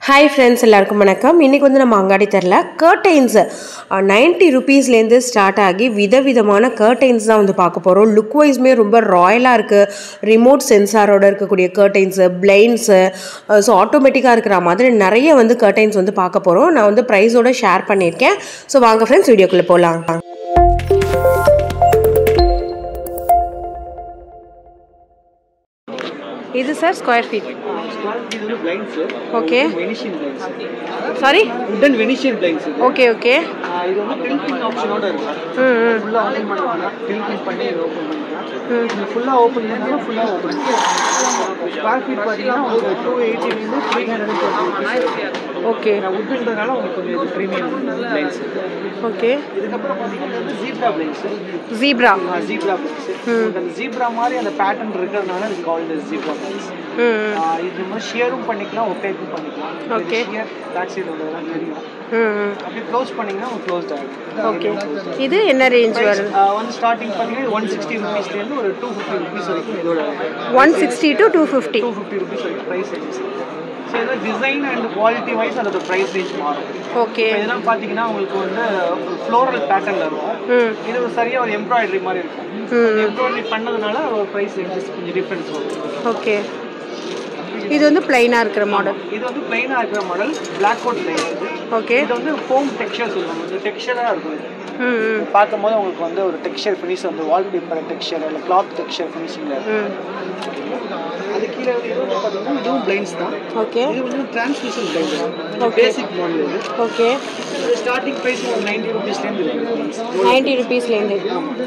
Hi friends எல்லாருக்கும் வணக்கம் இன்றைக்கி வந்து நம்ம அங்காடி தெரில கர்டைன்ஸு நைன்ட்டி ருபீஸ்லேருந்து ஸ்டார்ட் ஆகி விதவிதமான கர்டைன்ஸ் தான் வந்து பார்க்க போகிறோம் லுக் வைஸ்மே ரொம்ப ராயலாக இருக்குது ரிமோட் சென்சாரோட இருக்கக்கூடிய கர்டைன்ஸு பிளைன்ஸு ஸோ ஆட்டோமேட்டிக்காக இருக்கிற மாதிரி நிறைய வந்து கர்டைன்ஸ் வந்து பார்க்க போகிறோம் நான் வந்து ப்ரைஸோட ஷேர் பண்ணியிருக்கேன் ஸோ வாங்க ஃப்ரெண்ட்ஸ் வீடியோக்குள்ளே போகலாம் இது சார் ஸ்கொயர் ஃபீட் இது வந்து blinds okay venetian blinds sorry wooden venetian blinds இது ஓகே ஓகே ஆஹ் இது வந்து டில்டிங் ஆப்ஷனோட இருக்கும் ம் ம் ஃபுல்லா ஓபன் பண்ணலாம் டில்டிங் பண்ணி ஓபன் பண்ணிக்கலாம் நீங்க ஃபுல்லா ஓபன் பண்ணாலும் ஃபுல்லா ஓபன் ஸ்கொயர் ஃபீட் பார்த்தீங்கன்னா உங்களுக்கு டூ எயிட்டிலேருந்து த்ரீ ஹண்ட்ரட் ஓகே உட்ன்றதுனால உங்களுக்கு கொஞ்சம் இது ப்ரீமியம் பிளைன்ஸ் ஓகே இதுக்கப்புறம் பார்த்தீங்கன்னா வந்து zebra blinds zebra zebra blinds அந்த ஜீப்ரா மாதிரி அந்த பேட்டர்ன் இருக்கிறதுனால இது கால்டு ஜீப்ரா பிளைன்ஸ் ம் ஆஹ் இது மாதிரி ஷியரும் பண்ணிக்கலாம் ஒட்டேக்கும் பண்ணிக்கலாம் Okay. ஷியர் பேக் சைடு உள்ளதெல்லாம் தெரியும் ம் ம் அப்படியே க்ளோஸ் பண்ணீங்கன்னா உங்களுக்கு க்ளோஸ்ட் ஆகும் ஓகே இது என்ன ரேஞ்ச் வருது ஆஹ் வந்து ஸ்டார்டிங் பார்த்தீங்கன்னா ஒன் சிக்ஸ்டி ருபீஸ்லேருந்து ஒரு டூ ஃபிஃப்டி ருபீஸ் வரைக்கும் இதோட one sixty to two fifty two fifty rupees வரைக்கும் ப்ரைஸ் ரேஞ்சஸ் ஸோ இதோட டிசைன் அண்ட் குவாலிட்டி வைஸ் அதோட ப்ரைஸ் ரேஞ்ச் மாறும் ஓகே இப்போ இதெல்லாம் பார்த்தீங்கன்னா உங்களுக்கு வந்து ஃப்ளோரல் பேட்டர்னில் இருக்கும் ம் இது ஒரு சரியாக ஒரு எம்ப்ராய்டரி மாதிரி இருக்கும் ம் எம்ப்ராய்டரி பண்ணதுனால ஒரு ப்ரைஸ் ரேஞ்சஸ் கொஞ்சம் டிஃப்ரென்ஸ் வரும் ஓகே இது வந்து பிளைனாக இருக்கிற மாடல் இது வந்து பிளைனாக இருக்கிற மாடல் பிளாக் கோட் பிளைன் இது ஓகே இது வந்து ஃபோம் டெக்ஸ்சர் சொல்லுவாங்க இந்த டெக்ஸ்சராக இருக்கும் இது ம் ம் பார்க்கும்போது உங்களுக்கு வந்து ஒரு டெக்ஸ்சர் ஃபினிஷ் வந்து வால்பேப்பர் டெக்ஸ்சர் இல்லை கிளாத் டெக்ஸ்சர் ஃபினிஷிங்கில் இருக்கும் ம் அது கீழே வந்து இது வந்து பார்த்தீங்கன்னா இதுவும் பிளைன்ஸ் தான் ஓகே இது வந்து transmission blinds Okay. Basic model இது ஓகே இது ஸ்டார்டிங் ப்ரைஸ் ஒரு நைன்டி ருபீஸ்லேருந்து இருக்கு நைன்ட்டி ருபீஸ்லேருந்து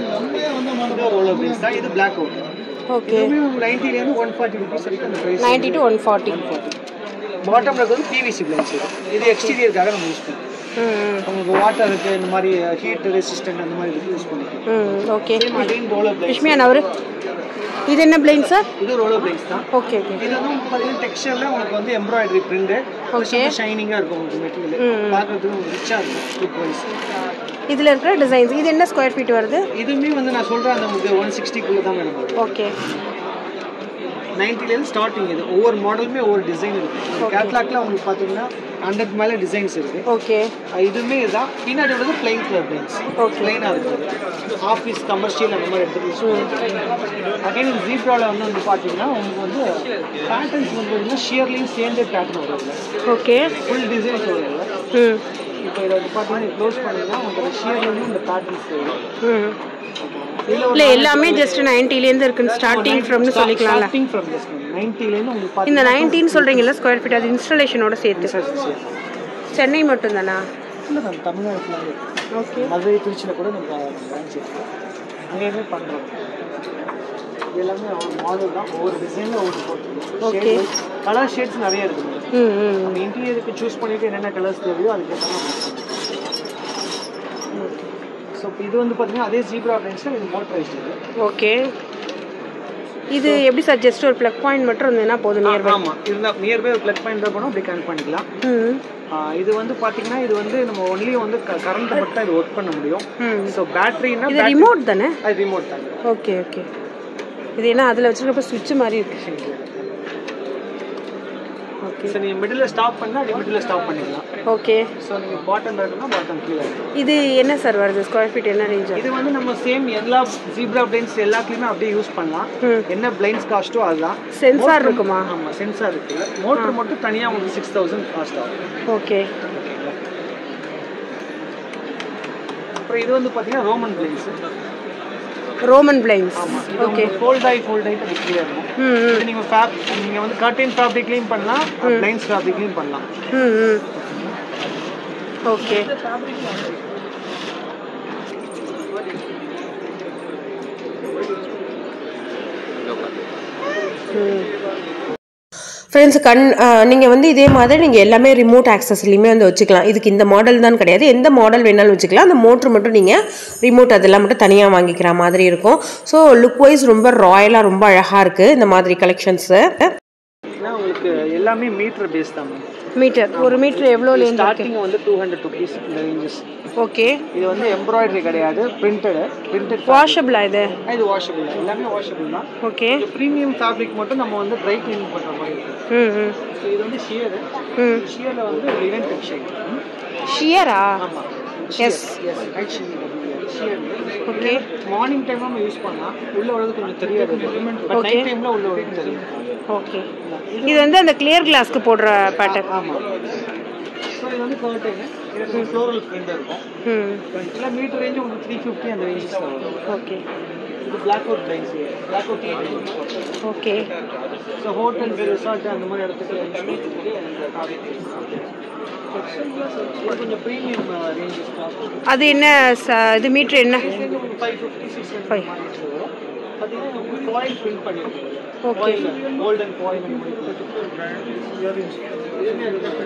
இது ரோலர் பிளைன்ஸ் தான் இது பிளாக் அவுட் ஓகே இதுவுமே நைன்ட்டிலேருந்து ஒன் ஃபார்ட்டி ருபீஸ் வரைக்கும் அந்த price ninety to one forty பாட்டமில் வந்து பிவிசி பிளைன்ஸ் இது இது எக்ஸ்டீரியருக்காக நம்ம யூஸ் பண்ணுவோம் ம் ம் உங்களுக்கு வாட்டருக்கு இந்த மாதிரி ஹீட் ரெசிஸ்டன்ட் அந்த மாதிரி இதுக்கு யூஸ் பண்ணிக்கலாம் ம் okay same again roller blinds விஷ்மியா நவரு இது என்ன பிளைன் சார் இது ரோலர் பிளைன்ஸ் தான் ஓகே ஓகே இது வந்து பார்த்தீங்கன்னா டெக்ஸ்டரில் உங்களுக்கு வந்து எம்ப்ராய்டரி பிரிண்ட் Okay. ஷைனிங்காக இருக்கும் உங்களுக்கு மெட்டீரியல் ம். பார்க்கறதுக்கு ரிச்சாக இருக்கும் லுக் வைஸ் இதில் இருக்கிற டிசைன்ஸ் இது என்ன ஸ்கொயர் ஃபீட் வருது இதுவுமே வந்து நான் சொல்கிறேன் அந்த உங்களுக்கு ஒன் சிக்ஸ்டிக்குள்ளே தான் மேடம் வரும் ஓகே நைன்ட்டிலேருந்து ஸ்டார்டிங் இது ஒவ்வொரு மாடலுமே ஒவ்வொரு டிசைன் இருக்குது கேட்லாக்ல உங்களுக்கு பார்த்தீங்கன்னா ஹண்ட்ரட் மேலே டிசைன்ஸ் இருக்குது ஓகே இதுவுமே இதுதான் பின்னாடி உள்ளது பிளைன் கலர் பிளைன்ஸ் Okay. பிளைனாக இருக்குது ஆஃபீஸ் கமர்ஷியல் அந்த மாதிரி எடுத்து யூஸ் பண்ணுவோம் அகைன் இந்த ஜீப்ராவில் வந்து வந்து பார்த்தீங்கன்னா உங்களுக்கு வந்து பேட்டர்ன்ஸ் வந்து பார்த்தீங்கன்னா ஷியர்லேயும் சேர்ந்தே பேட்டர்ன் வருது ஓகே ஃபுல் டிசைன்ஸ் வருது ம் இப்போ இதை வந்து பார்த்தீங்கன்னா க்ளோஸ் பண்ணிங்கன்னா உங்களுக்கு ஷியர்லேயும் இந்த பேட்டர்ன்ஸ் வரும் ம் இல்லை எல்லாமே ஜஸ்ட் நைன்ட்டிலேருந்து இருக்குன்னு ஸ்டார்டிங் ஃப்ரம்னு சொல்லிக்கலாம்ல ஸ்டார்டிங் ஃப்ரம் திஸ் நைன்ட்டிலேருந்து உங்களுக்கு இந்த பார்த்தீங்கன்னா நைன்டீன் சொல்கிறீங்களா ஸ்கொயர் ஃபீட் அது இன்ஸ்டாலேஷனோட சேர்த்து சென்னை மட்டும்தானா இல்லை மேம் தமிழ்நாடு ஃபுல்லாக ஓகே மதுரை திருச்சியில் கூட நம்ம பிரான்ச் இருக்கு அங்கேயுமே பண்ணுறோம் இது எல்லாமே அவங்க மாடல் தான் ஒவ்வொரு டிசைனில் ஒவ்வொரு Okay. போட்டு கலர் ஷேட்ஸ் நிறைய இருக்குது ம் ம் நம்ம இன்டீரியருக்கு சூஸ் பண்ணிட்டு என்னென்ன கலர்ஸ் தேவையோ அதுக்கேற்ற ஸோ இது வந்து பார்த்தீங்கன்னா அதே ஜீப்ரா பிரான்ச்சில் இது மோட் ப்ரைஸ் இருக்குது ஓகே இது எப்படி சார் ஜஸ்ட் ஒரு ப்ளக் பாயிண்ட் மட்டும் இருந்ததுன்னா போதும் நியர்பை ஆமாம் இருந்தால் நியர்பை ஒரு ப்ளக் பாயிண்ட் தான் போனோம் அப்படி கனெக்ட் பண்ணிக்கலாம் ம் ஆ, இது வந்து பார்த்தீங்கன்னா இது வந்து நம்ம ஒன்லி வந்து கரண்ட் மட்டும் தான் இது ஒர்க் பண்ண முடியும் ம் ஸோ பேட்டரினா இது ரிமோட் தானே அது ரிமோட் தாங்க ஓகே ஓகே இது என்ன அதில் வச்சுருக்கப்ப சுவிட்ச் மாதிரி இருக்கு ஓகே ஸோ நீங்கள் மிடில் ஸ்டாப் பண்ணால் அப்படி மிடில் ஸ்டாப் பண்ணிக்கலாம் ஓகே ஸோ நீங்கள் பாட்டம் இருக்குன்னா பாட்டம் கீழே இருக்கும் இது என்ன சார் வருது ஸ்கொயர் ஃபீட் என்ன ரேஞ்ச் இது வந்து நம்ம சேம் எல்லா ஜீப்ரா பிளைன்ஸ் எல்லாத்துலேயுமே அப்படியே யூஸ் பண்ணலாம் ம். என்ன பிளைன்ஸ் காஸ்ட்டோ அதுதான் சென்சார் இருக்குமா ஆமாம் சென்சார் இருக்குல்ல மோட்டர் மட்டும் தனியாக உங்களுக்கு சிக்ஸ் தௌசண்ட் காஸ்ட் ஆகும் ஓகே அப்புறம் இது வந்து பார்த்தீங்கன்னா ரோமன் பிளைன்ஸ் ரோமன் பிளைன்ஸ் ஆமாம் இது ஓகே உங்களுக்கு ஃபோல்ட் ஆகி ஃபோல்ட் ஆகி அது clear இருக்கும் ம் ம் இது நீங்கள் ஃபேப் நீங்கள் வந்து கர்டைன் ஃபேப்ரிக்லேயும் பண்ணலாம் பிளைன்ஸ் ஃபேப்ரிக்லேயும் பண்ணலாம் ம் ம் ஓகே ஃப்ரெண்ட்ஸ் கண் நீங்கள் வந்து இதே மாதிரி நீங்கள் எல்லாமே ரிமோட் ஆக்சஸ்லையுமே வந்து வச்சுக்கலாம் இதுக்கு இந்த மாடல் தான் கிடையாது எந்த மாடல் வேணாலும் வச்சுக்கலாம் அந்த மோட்ரு மட்டும் நீங்கள் ரிமோட் அதெல்லாம் மட்டும் தனியாக வாங்கிக்கிற மாதிரி இருக்கும் ஸோ லுக் வைஸ் ரொம்ப ராயலாக ரொம்ப அழகாக இருக்குது இந்த மாதிரி கலெக்ஷன்ஸு ஏன்னா உங்களுக்கு எல்லாமே மீட்டர் பேஸ் தான் மேம் மீட்டர் ஒரு மீட்டர் எவ்வளோலேருந்து இருக்கு ஸ்டார்டிங் வந்து டூ ஹண்ட்ரட் ருபீஸ் இந்த ரேஞ்சஸ் ஓகே இது வந்து எம்ப்ராய்டரி கிடையாது பிரிண்டடு பிரிண்டட் வாஷபிளா இது இது வாஷபிள் தான் எல்லாமே வாஷபிள் தான் ஓகே ப்ரீமியம் ஃபேப்ரிக் மட்டும் நம்ம வந்து ட்ரை க்ளீன் பண்ணுற மாதிரி இருக்கும் ம் ம் ஸோ இது வந்து ஷியர் ம் ஷியரில் வந்து லினன் டெக்ஸ்டைல் ஷியரா ஆமாம் yes yes right sheer sheer okay morning time நம்ம யூஸ் பண்ணலாம் உள்ள வரது கொஞ்சம் தெரியாது பட் Okay. நைட் டைமில் உள்ள வரது தெரியும் ஓகே இது வந்து அந்த கிளியர் கிளாஸ்க்கு போடுற பேட்டர்ன் ஆமாம் ஸோ இது வந்து கர்டைனு இது ஃப்ளோரல் பிரிண்ட் இருக்கும் ம் எல்லாம் மீட்டர் ரேஞ்ச் உங்களுக்கு த்ரீ ஃபிஃப்டி அந்த ரேஞ்சஸில் வரும் ஓகே இது blackout lines blackout okay so hotels resort அந்த மாதிரி இடத்துக்கு யூஸ் பண்ணுறதுக்கு இந்த டாபிக் இது கொஞ்சம் ப்ரீமியம் ரேஞ்சஸ் தான் அது என்ன ச- இது மீட்ரு என்ன ஃபைவ் ஃபிஃப்டி சிக்ஸ் Five. வரும் பார்த்தீங்கன்னா உங்களுக்கு காயின் பிரிண்ட் பண்ணியிருக்கோம் ஓகே கோல்டன் காயின் இயரிங்ஸ் இதுவுமே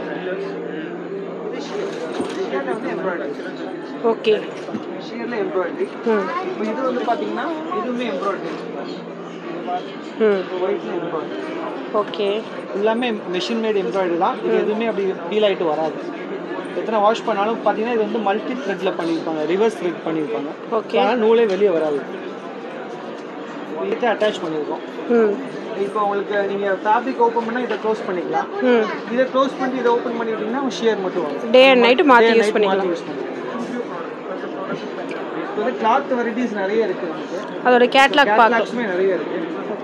இது வந்து எம்ப்ராய்டரி ஓகே ஷியரில் எம்ப்ராய்டரி ம் இப்போ இது வந்து பார்த்தீங்கன்னா இதுவுமே எம்ப்ராய்டரி ம் ஒயிட்ல எம்ப்ராய்டரி ஓகே எல்லாமே மிஷின் மேட் எம்ப்ராய்டரி தான் இது எதுவுமே அப்படி ஃபீல் ஆகிட்டு வராது எத்தனை வாஷ் பண்ணாலும் பார்த்தீங்கன்னா இது வந்து மல்டி த்ரெட்டில் பண்ணியிருப்பாங்க ரிவர்ஸ் த்ரெட் பண்ணியிருப்பாங்க ஓகே அதனால் நூலே வெளியே வராது இதுக்கு அட்டாச் பண்ணியிருக்கோம் ம் இப்போ உங்களுக்கு நீங்கள் ஃபேப்ரிக் ஓப்பன் பண்ணால் இதை க்ளோஸ் பண்ணிக்கலாம் ம் இதை க்ளோஸ் பண்ணி இதை ஓப்பன் பண்ணிட்டீங்கன்னா ஷியர் மட்டும் வரும் டே அண்ட் நைட்டு மாற்றி Day and யூஸ் night பண்ணிக்கலாம் மாத்தி use பண்ணிக்கலாம். இப்போ வந்து கிளாத் வெரைட்டிஸ் நிறைய இருக்கு நமக்கு அதோட கேட்லாக் பார்க்கலாம் கேட்லாக்ஸுமே நிறைய இருக்கு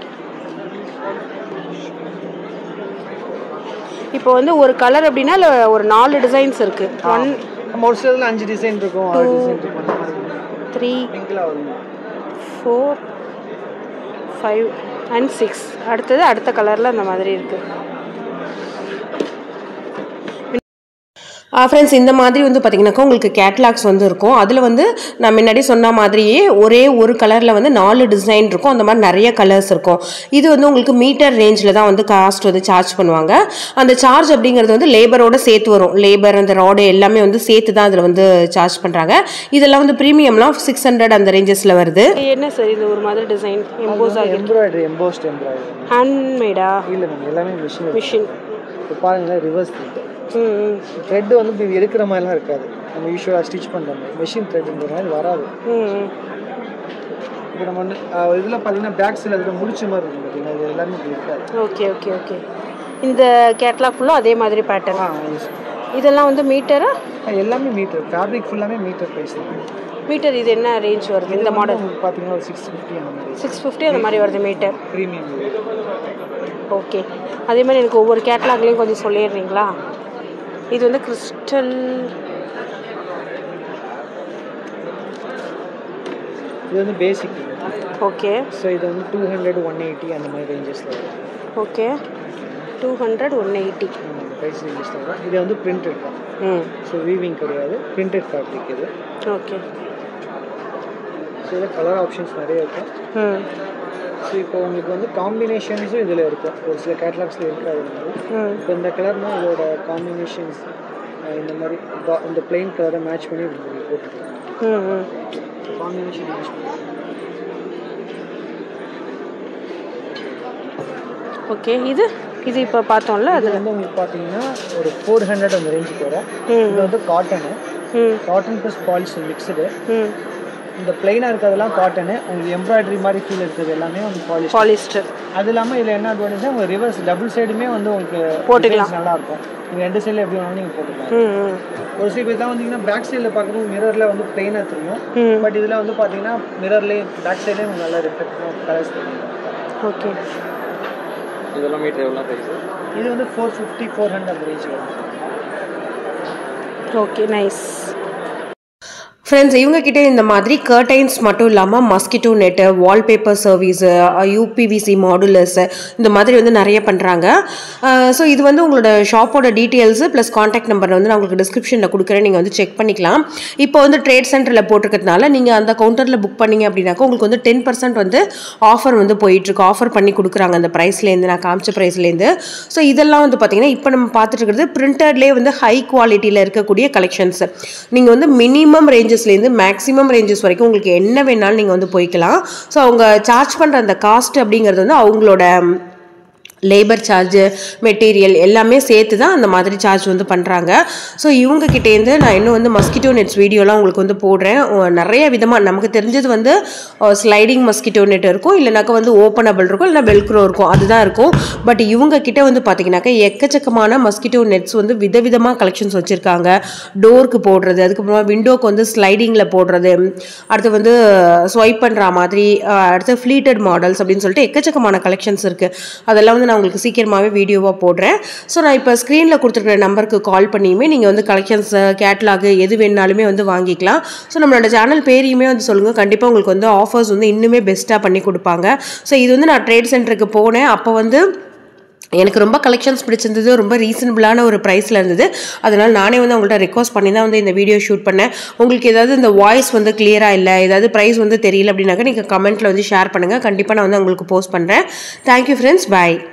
இப்போ வந்து ஒரு கலர் அப்படின்னா இல்லை ஒரு நாலு டிசைன்ஸ் இருக்கு ஒன் நம்ம ஒரு சிலதுல அஞ்சு டிசைன் இருக்கும் ஆறு டிசைன் இருக்கும் அந்த மாதிரி த்ரீ சிங்கிளாக வரும் ஃபோர் ஃபைவ் அண்ட் சிக்ஸ் அடுத்தது அடுத்த கலரில் அந்த மாதிரி இருக்குது ஃப்ரெண்ட்ஸ் இந்த மாதிரி வந்து பார்த்தீங்கன்னாக்கா உங்களுக்கு கேட்லாக்ஸ் வந்து இருக்கும் அதில் வந்து நான் முன்னாடி சொன்ன மாதிரியே ஒரே ஒரு கலரில் வந்து நாலு டிசைன் இருக்கும் அந்த மாதிரி நிறைய கலர்ஸ் இருக்கும் இது வந்து உங்களுக்கு மீட்டர் ரேஞ்சில் தான் வந்து காஸ்ட் வந்து சார்ஜ் பண்ணுவாங்க அந்த சார்ஜ் அப்படிங்கிறது வந்து லேபரோட சேர்த்து வரும் லேபர் அந்த ராடு எல்லாமே வந்து சேர்த்து தான் அதில் வந்து சார்ஜ் பண்ணுறாங்க இதெல்லாம் வந்து ப்ரீமியம்லாம் சிக்ஸ் ஹண்ட்ரட் அந்த ரேஞ்சஸில் வருது என்ன சார் இது ஒரு மாதிரி டிசைன் எம்போஸ் ஆகி எம்ப்ராய்டரி எம்போஸ்ட் எம்ப்ராய்டரி ஹேண்ட்மேடா இல்லை மேம் எல்லாமே மிஷின் மிஷின் இப்போ பாருங்களேன் ரிவர்ஸ் த்ரெட் ம் ம் த்ரெட் வந்து இப்படி எடுக்கிற மாதிரிலாம் இருக்காது நம்ம யூஸ்வலாக ஸ்டிச் பண்ணுற மாதிரி மிஷின் த்ரெட்ன்ற மாதிரி வராது ம் ம் இப்போ நம்ம வந்து இதில் பார்த்தீங்கன்னா பேக் சைடில் இருக்கிற முடிச்ச மாதிரி இருக்கும் பார்த்தீங்கன்னா இது எல்லாமே இப்படி இருக்காது ஓகே ஓகே ஓகே இந்த கேட்லாக் ஃபுல்லும் அதே மாதிரி பேட்டர்ன் ஆ yes. இதெல்லாம் வந்து மீட்டரா ஆ, எல்லாமே மீட்டர் ஃபேப்ரிக் ஃபுல்லாமே மீட்டர் ப்ரைஸ் தான் மீட்டர் இது என்ன ரேஞ்ச் வருது இந்த மாடல் உங்களுக்கு பார்த்தீங்கன்னா ஒரு சிக்ஸ் ஃபிஃப்டி அந்த மாதிரி சிக்ஸ் ஃபிஃப்டி அந்த மாதிரி வருது மீட்டர் ப்ரீமியம் ஓகே அதே மாதிரி எனக்கு ஒவ்வொரு கேட்லாக்லேயும் கொஞ்சம் சொல்லிடுறீங்களா இது வந்து கிறிஸ்டல் இது வந்து பேசிக் ஓகே ஸோ இது வந்து டூ ஹண்ட்ரட் ஒன் எயிட்டி அந்த மாதிரி ரேஞ்சஸில் வரும் okay two hundred one eighty price ரேஞ்சஸில் வரும் இது வந்து பிரிண்டட் தான் ம் ஸோ வீவிங் கிடையாது பிரிண்டட் ஃபேப்ரிக் இது ஓகே ஸோ இதில் கலர் ஆப்ஷன்ஸ் நிறைய இருக்கும் ம் ஸோ இப்போ உங்களுக்கு வந்து காம்பினேஷன்ஸும் இதில் இருக்கும் ஒரு சில கேட்லாக்ஸில் இருக்காது இந்த மாதிரி. ம் இப்போ இந்த கலர்னால் இதோட காம்பினேஷன்ஸ் இந்த மாதிரி ba- இந்த பிளெயின் கலரை மேட்ச் பண்ணி இப்படி போட்டுருக்கோம் ம் ம் காம்பினேஷன் யூஸ் பண்ணி ஓகே இது இது இப்போ பார்த்தோம்ல இது அதில் வந்து உங்களுக்கு பார்த்தீங்கன்னா ஒரு ஃபோர் ஹண்ட்ரட் அந்த ரேஞ்சுக்கு வரும் ம் இது வந்து காட்டனு ம் காட்டன் ப்ளஸ் பாலிஷ் மிக்சடு ம் இந்த பிளைனாக இருக்கிறதெல்லாம் காட்டனு உங்களுக்கு எம்ப்ராய்டரி மாதிரி ஃபீல் இருக்கிறது எல்லாமே வந்து பாலிஷ் பாலிஸ்டர் அது இல்லாமல் இதில் என்ன அட்வான்டேஜ் உங்களுக்கு ரிவர்ஸ் டபுள் சைடுமே வந்து உங்களுக்கு போட்டுக்கலாம். designs நல்லா இருக்கும் நீங்கள் ரெண்டு சைடில் எப்படி வேணாலும் நீங்கள் போட்டுக்கலாம் ம் ம் ஒரு சில பேர் தான் வந்தீங்கன்னா பேக் சைடில் பார்க்கும்போது மிரரில் வந்து பிளைனாக தெரியும் ம் பட் இதில் வந்து பார்த்தீங்கன்னா மிரர்லேயே பேக் சைட்லேயே உங்களுக்கு நல்லா ரிஃப்ளெக்ட் கலர்ஸ் தெரியும் ஓகே இதெல்லாம் மீட்டர் எவ்வளோ ப்ரைஸ் இது வந்து ஃபோர் ஃபிஃப்டி ஃபோர் ஹண்ட்ரட் அந்த ரேஞ்ச் வரும் ஓகே நைஸ் ஃப்ரெண்ட்ஸ் இவங்க கிட்ட இந்த மாதிரி கர்டைன்ஸ் மட்டும் இல்லாமல் mosquito net wallpaper service UPVC modulars இந்த மாதிரி வந்து நிறைய பண்ணுறாங்க ஸோ இது வந்து உங்களோட ஷாப்போட டீட்டெயில்ஸு ப்ளஸ் காண்டாக்ட் நம்பர் வந்து நான் உங்களுக்கு டிஸ்கிரிப்ஷனில் கொடுக்குறேன் நீங்கள் வந்து செக் பண்ணிக்கலாம் இப்போ வந்து ட்ரேட் சென்டரில் போட்டிருக்கிறதுனால நீங்கள் அந்த கவுண்டரில் புக் பண்ணீங்க அப்படின்னாக்கா உங்களுக்கு வந்து டென் பர்சன்ட் வந்து ஆஃபர் வந்து போயிட்டுருக்கு ஆஃபர் பண்ணி கொடுக்குறாங்க அந்த ப்ரைஸ்லேருந்து நான் காமிச்ச ப்ரைஸ்லேருந்து ஸோ இதெல்லாம் வந்து பார்த்தீங்கன்னா இப்போ நம்ம பார்த்துட்டு இருக்கிறது பிரிண்டட்லேயே வந்து ஹை குவாலிட்டியில் இருக்கக்கூடிய கலெக்ஷன்ஸ் நீங்கள் வந்து மினிமம் ரேஞ்சஸ்லேருந்து மேக்ஸிமம் ரேஞ்சஸ் வரைக்கும் உங்களுக்கு என்ன வேணாலும் நீங்கள் வந்து போய்க்கலாம் ஸோ அவங்க சார்ஜ் பண்ணுற அந்த காஸ்ட் அப்படிங்கிறது வந்து அவங்களோட லேபர் சார்ஜு மெட்டீரியல் எல்லாமே சேர்த்து தான் அந்த மாதிரி சார்ஜ் வந்து பண்ணுறாங்க ஸோ இவங்க கிட்டேருந்து நான் இன்னும் வந்து மஸ்கிட்டோ நெட்ஸ் வீடியோலாம் உங்களுக்கு வந்து போடுறேன் அஹ் நிறைய விதமாக நமக்கு தெரிஞ்சது வந்து ஸ்லைடிங் மஸ்கிட்டோ நெட் இருக்கும் இல்லைனாக்கா வந்து ஓப்பனபிள் இருக்கும் இல்லைனா வெல்க்ரோ இருக்கும் அதுதான் இருக்கும் பட் இவங்க கிட்ட வந்து பார்த்தீங்கன்னாக்கா எக்கச்சக்கமான மஸ்கிட்டோ நெட்ஸ் வந்து விதவிதமாக கலெக்ஷன்ஸ் வச்சுருக்காங்க டோருக்கு போடுறது அதுக்கப்புறமா விண்டோக்கு வந்து ஸ்லைடிங்கில் போடுறது அடுத்து வந்து ஸ்வைப் பண்ணுற மாதிரி அஹ் அடுத்து ஃப்ளீட்டட் மாடல்ஸ் அப்படின்னு சொல்லிட்டு எக்கச்சக்கமான கலெக்ஷன்ஸ் இருக்குது அதெல்லாம் வந்து நான் உங்களுக்கு சீக்கிரமாகவே வீடியோவாக போடுறேன் ஸோ நான் இப்போ ஸ்க்ரீனில் கொடுத்துருக்குற நம்பருக்கு கால் பண்ணியுமே நீங்கள் வந்து கலெக்ஷன்ஸ் கேட்லாக் எது வேணாலுமே வந்து வாங்கிக்கலாம் ஸோ நம்மளோட சேனல் பேரையுமே வந்து சொல்லுங்கள் கண்டிப்பாக உங்களுக்கு வந்து ஆஃபர்ஸ் வந்து இன்னுமே பெஸ்ட்டாக பண்ணி கொடுப்பாங்க ஸோ இது வந்து நான் ட்ரேட் சென்டருக்கு போனேன் அப்போ வந்து எனக்கு ரொம்ப கலெக்ஷன்ஸ் பிடிச்சிருந்தது ரொம்ப ரீசனபிளான ஒரு ப்ரைஸில் இருந்தது அதனால் நானே வந்து உங்கள்கிட்ட ரெக்வஸ்ட் பண்ணி தான் வந்து இந்த வீடியோ ஷூட் பண்ணேன் உங்களுக்கு ஏதாவது இந்த வாய்ஸ் வந்து கிளியராக இல்லை ஏதாவது ப்ரைஸ் வந்து தெரியல அப்படின்னாக்கா நீங்கள் கமெண்ட்டில் வந்து ஷேர் பண்ணுங்கள் கண்டிப்பாக நான் வந்து உங்களுக்கு போஸ்ட் பண்ணுறேன் தேங்க்யூ ஃப்ரெண்ட்ஸ் பாய்